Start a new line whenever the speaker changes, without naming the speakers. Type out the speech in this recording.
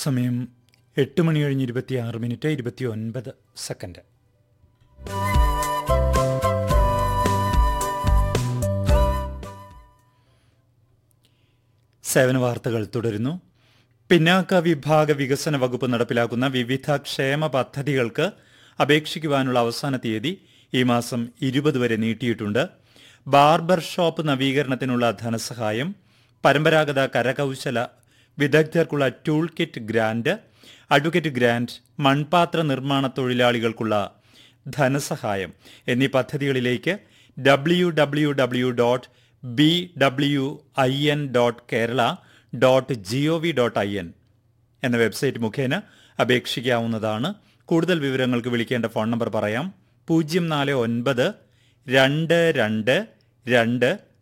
സമയം എട്ട് മണി കഴിഞ്ഞ് ഇരുപത്തിയാറ് മിനിറ്റ് ഇരുപത്തി ഒൻപത് സെക്കൻഡ് സേവന വാർത്തകൾ തുടരുന്നു പിന്നാക്ക വിഭാഗ വികസന വകുപ്പ് നടപ്പിലാക്കുന്ന വിവിധ ക്ഷേമ പദ്ധതികൾക്ക് അപേക്ഷിക്കുവാനുള്ള അവസാന തീയതി ഈ മാസം ഇരുപത് വരെ നീട്ടിയിട്ടുണ്ട് ബാർബർ ഷോപ്പ് നവീകരണത്തിനുള്ള ധനസഹായം പരമ്പരാഗത കരകൗശല വിദഗ്ധർക്കുള്ള tool kit grant advocate grant മൺപാത്ര നിർമ്മാണ തൊഴിലാളികൾക്കുള്ള ധനസഹായം എന്നീ പദ്ധതികളിലേക്ക് W W W dot B W I N dot Kerala dot G O V dot I N എന്ന വെബ്സൈറ്റ് മുഖേന അപേക്ഷിക്കാവുന്നതാണ് കൂടുതൽ വിവരങ്ങൾക്ക് വിളിക്കേണ്ട ഫോൺ നമ്പർ പറയാം പൂജ്യം നാല് ഒൻപത് രണ്ട് രണ്ട് രണ്ട്